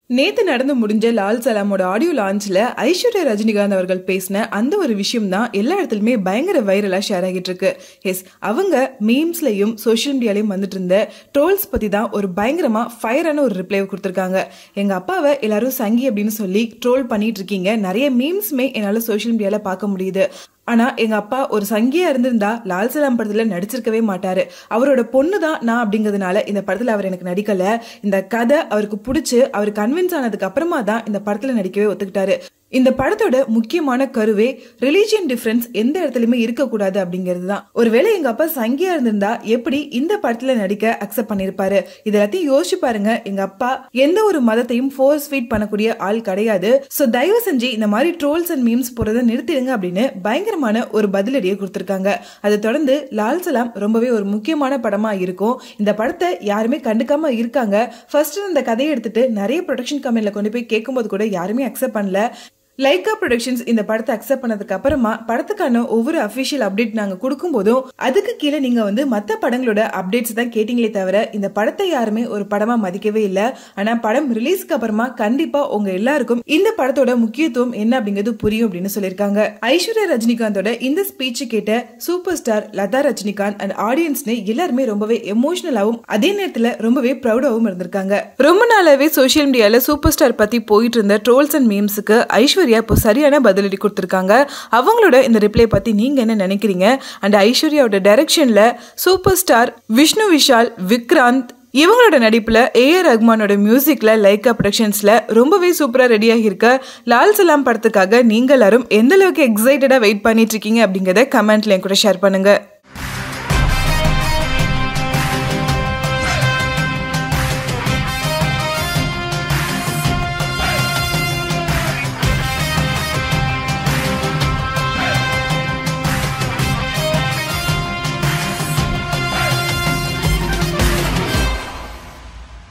நேத்து நடந்து முடிஞ்ச லால் சலாமோட ஆடியோ லான்ச்ல ஐஸ்வர்யா ரஜினிகாந்த் அவர்கள் பேசின அந்த ஒரு விஷயம் தான் எல்லா இடத்துலயுமே பயங்கர வைரலா ஷேர் ஆகிட்டு இருக்கு எஸ் அவங்க மீம்ஸ்லயும் சோஷியல் மீடியாலயும் வந்துட்டு இருந்த ட்ரோல்ஸ் பத்தி தான் ஒரு பயங்கரமா ஃபயரான ஒரு ரிப்ளை கொடுத்திருக்காங்க எங்க அப்பாவை எல்லாரும் சங்கி அப்படின்னு சொல்லி ட்ரோல் பண்ணிட்டு இருக்கீங்க நிறைய மீம்ஸ்மே என்னால சோஷியல் மீடியால பார்க்க முடியுது ஆனா எங்க அப்பா ஒரு சங்கியா இருந்திருந்தா லால் சலாம் படத்துல நடிச்சிருக்கவே மாட்டாரு அவரோட பொண்ணு தான் நான் அப்படிங்கிறதுனால இந்த படத்துல அவர் எனக்கு நடிக்கல இந்த கதை அவருக்கு பிடிச்சு அவர் கன்வின்ஸ் ஆனதுக்கு அப்புறமா தான் இந்த படத்துல நடிக்கவே ஒத்துக்கிட்டாரு இந்த படத்தோட முக்கியமான கருவே ரிலீஜியன் டிஃபரன்ஸ் எந்த இடத்துலயுமே இருக்கக்கூடாது அப்படிங்கிறது தான் ஒருவேளை எங்க அப்பா சங்கியா இருந்திருந்தா எப்படி இந்த படத்துல நடிக்க அக்செப்ட் பண்ணிருப்பாரு இது எல்லாத்தையும் யோசிச்சு பாருங்க எங்க அப்பா எந்த ஒரு மதத்தையும் ஃபோர்ஸ் ஃபீட் பண்ணக்கூடிய ஆள் கிடையாது சோ தயவு செஞ்சு இந்த மாதிரி ட்ரோல்ஸ் அண்ட் மீம்ஸ் போறதை நிறுத்திடுங்க அப்படின்னு பயங்கரமான ஒரு பதிலடியை கொடுத்திருக்காங்க அதை தொடர்ந்து லால் சலாம் ரொம்பவே ஒரு முக்கியமான படமா இருக்கும் இந்த படத்தை யாருமே கண்டுக்காம இருக்காங்க ஃபர்ஸ்ட் இந்த கதையை எடுத்துட்டு நிறைய ப்ரொடக்ஷன் கம்பெனில கொண்டு போய் கேட்கும்போது கூட யாருமே அக்செப்ட் பண்ணல லைகா ப்ரொடக்ஷன்ஸ் இந்த படத்தை அக்செப்ட் பண்ணதுக்கு அப்புறமா படத்துக்கான ஒவ்வொரு அபிஷியல் அப்டேட் நாங்க கொடுக்கும் போதும் அதுக்கு கீழே நீங்க வந்து மத்த படங்களோட அப்டேட்ஸ் தான் கேட்டீங்களே தவிர இந்த படத்தை யாருமே ஒரு படமா மதிக்கவே இல்ல ஆனா படம் ரிலீஸ்க்கு அப்புறமா கண்டிப்பா உங்க எல்லாருக்கும் இந்த படத்தோட முக்கியத்துவம் என்ன அப்படிங்கிறது புரியும் அப்படின்னு சொல்லியிருக்காங்க ஐஸ்வர்யா ரஜினிகாந்தோட இந்த ஸ்பீச் கேட்ட super star Latha Rajinikanth and ஆடியன்ஸ்னு எல்லாருமே ரொம்பவே எமோஷனலாவும் அதே நேரத்துல ரொம்பவே ப்ரௌடாவும் இருந்திருக்காங்க ரொம்ப நாளாவே சோஷியல் மீடியால சூப்பர் ஸ்டார் பத்தி போயிட்டு இருந்த ட்ரோல்ஸ் அண்ட் மீம்ஸுக்கு ஐஸ்வர்யா ஐஸ்வர்யா இப்போ சரியான பதிலடி கொடுத்துருக்காங்க அவங்களோட இந்த ரிப்ளை பற்றி நீங்கள் என்ன நினைக்கிறீங்க அண்ட் ஐஸ்வர்யாவோட டைரக்ஷனில் சூப்பர் ஸ்டார் விஷ்ணு விஷால் விக்ராந்த் இவங்களோட நடிப்பில் ஏஆர் ரஹ்மானோட மியூசிக்கில் லைக்கா ப்ரொடக்ஷன்ஸில் ரொம்பவே சூப்பராக ரெடியாக இருக்க லால் சலாம் படத்துக்காக நீங்கள் எல்லாரும் எந்த அளவுக்கு எக்ஸைட்டடாக வெயிட் பண்ணிட்டு இருக்கீங்க அப்படிங்கிறத கமெண்ட்ல என் கூட ஷேர் பண்ணுங்கள்